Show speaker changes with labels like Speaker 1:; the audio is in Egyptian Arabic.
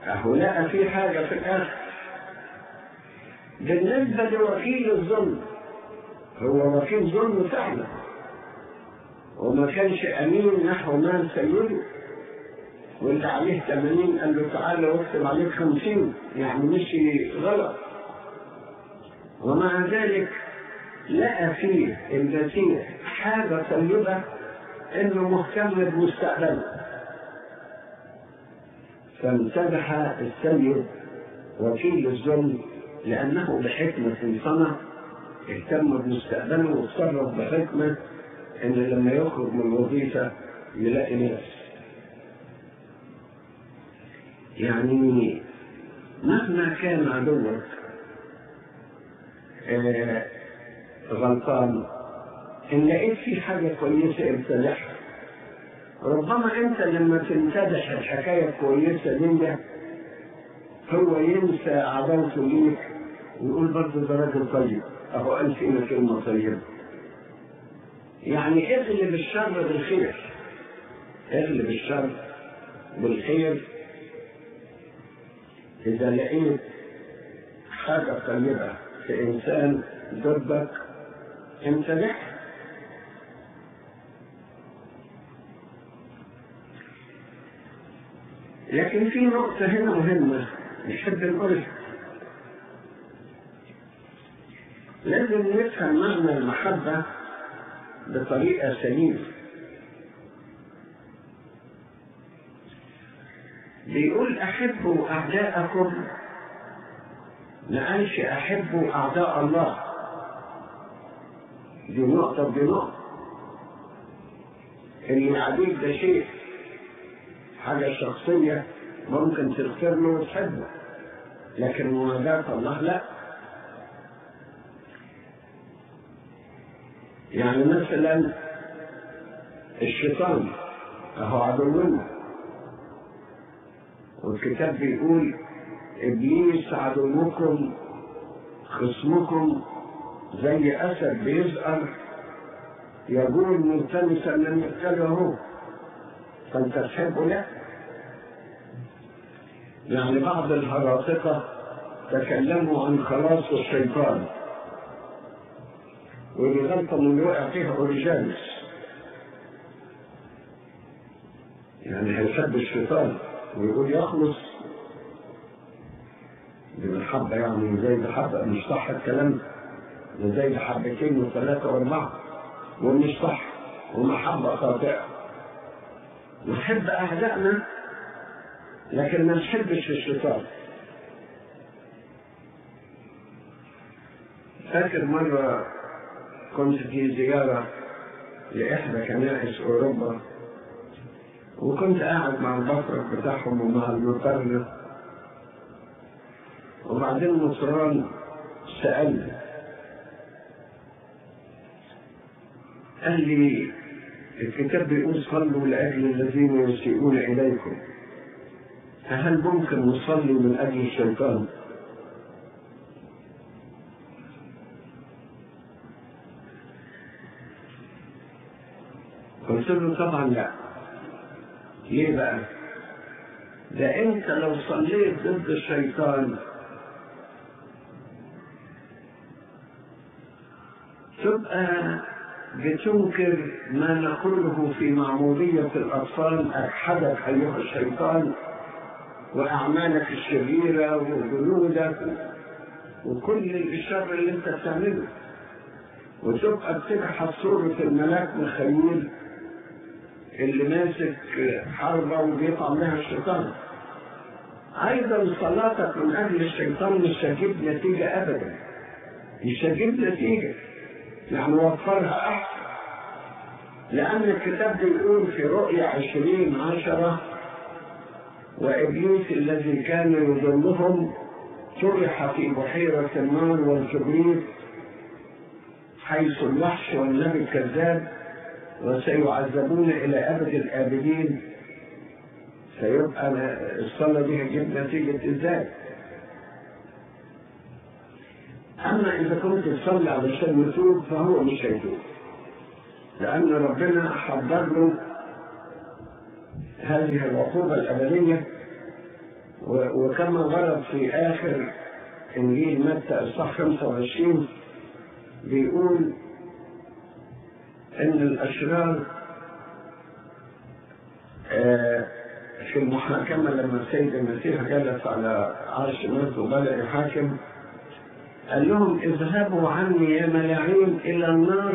Speaker 1: أهو لقى في حاجة في الآخر بالنسبة لوكيل الظلم هو وكيل ظلم فعلا وما كانش أمين نحو مال سيده واللي عليه 80 قال له تعالى واكتب عليك 50 يعني مشي غلط ومع ذلك لقى فيه المسيح حاجة طيبة انه مهتم بمستقبله فامتدح السيد وكيل الظلم لانه بحكمة صنع اهتم بمستقبله وتصرف بحكمة ان لما يخرج من الوظيفة يلاقي ناس يعني مهما كان عدوك آه غلطان ان لقيت في حاجه كويسه امتدحها ربما انت لما تمتدح الحكايه الكويسه دي هو ينسى عداوته ليك ويقول برضه ده راجل طيب اهو قال فينا كلمه طيبه يعني اغلب الشر بالخير اغلب الشر بالخير اذا لقيت حاجه طيبه في انسان ضدك امتدح لكن في نقطة هنا مهمة نحب نقولها لازم نفهم معنى المحبة بطريقة سليمة بيقول أحبوا أعداءكم ما قالش أحبوا أعداء الله دي نقطة ودي نقطة اللي عليك ده شيء حاجة شخصية ممكن تغفر له وتحبه لكن مناداة الله لا يعني مثلا الشيطان اهو عدونا والكتاب بيقول ابليس عدوكم خصمكم زي اسد بيزقر يقول ملتمسا من يقتله هو فانت تحبه لا يعني بعض الهراطقة تكلموا عن خلاص الشيطان والغلطة من اللي وقع فيها أوريجانس يعني هيحب الشيطان ويقول يخلص بمحبة يعني زي بحبة مش صح الكلام ده زي بحبتين وثلاثة وأربعة ومش صح ومحبة خاطئة نحب أعدائنا لكن ما نحبش الشيطان فاكر مرة كنت في زيارة لإحدى كنائس أوروبا وكنت قاعد مع البطرك بتاعهم ومع المطرف وبعدين النصران سألني قال لي الكتاب بيقول صلوا لأجل الذين يسيئون إليكم فهل ممكن نصلي من أجل الشيطان؟ قلت له طبعا لا ليه بقى؟ ده انت لو صليت ضد الشيطان تبقى بتنكر ما نقوله في معمودية الأطفال أجحدك أيها الشيطان وأعمالك الشريرة وجنودك وكل الشر اللي أنت بتعمله وتبقى بتبحث صورة الملاك مخيل اللي ماسك حربة وبيطعم لها الشيطان أيضا صلاتك من أجل الشيطان مش هتجيب نتيجة أبدا مش هتجيب نتيجة يعني وفرها أحسن لأن الكتاب بيقول في رؤيا عشرين عشرة وإبليس الذي كان يضلهم طرح في بحيرة النار والكبريت حيث الوحش والنبي الكذاب وسيعذبون إلى أبد الآبدين فيبقى الصلاة دي هتجيب نتيجة إزاي؟ أما إذا كنت تصلي علشان يتوب فهو مش هيتوب لأن ربنا حضر له هذه العقوبة الأبدية و- وكما ورد في آخر إنجيل متى إصحاح 25 بيقول إن الأشرار آه، في المحاكمة لما السيد المسيح جلس على عرش مجد وبدأ يحاكم قال لهم اذهبوا عني يا ملاعين إلى النار